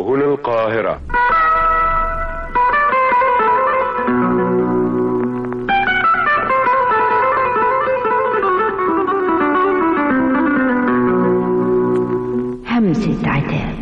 هنا القاهرة همسة عتاب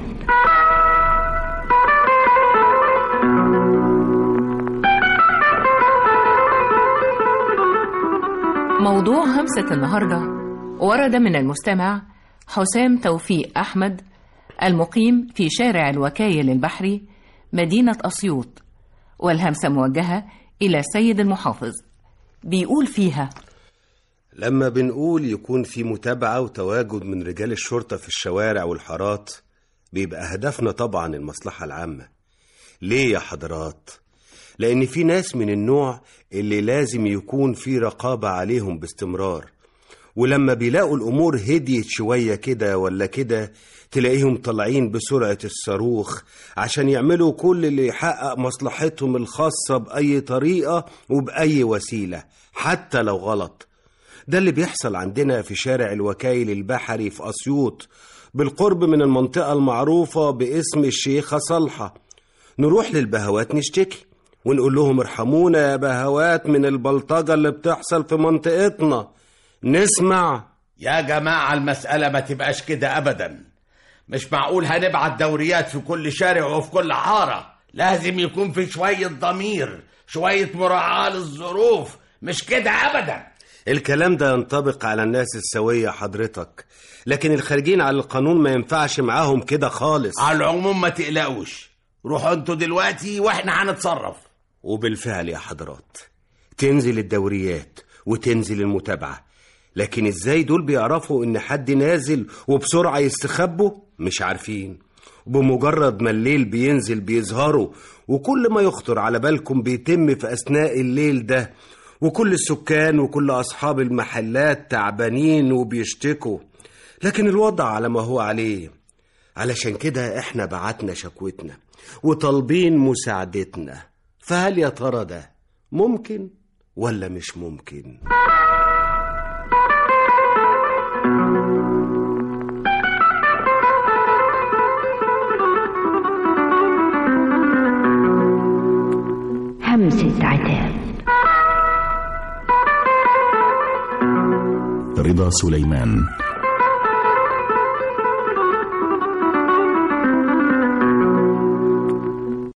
موضوع همسة النهاردة ورد من المستمع حسام توفيق أحمد المقيم في شارع الوكايل البحري مدينة أسيوط والهمسة موجهة إلى السيد المحافظ بيقول فيها لما بنقول يكون في متابعة وتواجد من رجال الشرطة في الشوارع والحارات بيبقى هدفنا طبعا المصلحة العامة ليه يا حضرات؟ لأن في ناس من النوع اللي لازم يكون في رقابة عليهم باستمرار ولما بيلاقوا الأمور هديت شوية كده ولا كده تلاقيهم طالعين بسرعة الصاروخ عشان يعملوا كل اللي يحقق مصلحتهم الخاصة بأي طريقة وبأي وسيلة حتى لو غلط ده اللي بيحصل عندنا في شارع الوكايل البحري في أسيوط بالقرب من المنطقة المعروفة باسم الشيخة صالحة نروح للبهوات نشتكي ونقول لهم ارحمونا يا بهوات من البلطجة اللي بتحصل في منطقتنا نسمع يا جماعة المسألة ما تبقاش كده أبدا مش معقول هنبعت دوريات في كل شارع وفي كل حارة لازم يكون في شوية ضمير شوية مراعاة للظروف مش كده أبدا الكلام ده ينطبق على الناس السوية حضرتك لكن الخارجين على القانون ما ينفعش معاهم كده خالص على العموم ما تقلقوش روحوا انتوا دلوقتي واحنا هنتصرف وبالفعل يا حضرات تنزل الدوريات وتنزل المتابعة لكن ازاي دول بيعرفوا ان حد نازل وبسرعة يستخبوا مش عارفين بمجرد ما الليل بينزل بيظهروا وكل ما يخطر على بالكم بيتم في أثناء الليل ده وكل السكان وكل أصحاب المحلات تعبانين وبيشتكوا لكن الوضع على ما هو عليه علشان كده احنا بعتنا شكوتنا وطالبين مساعدتنا فهل يا ترى ده ممكن ولا مش ممكن همسة عتاب رضا سليمان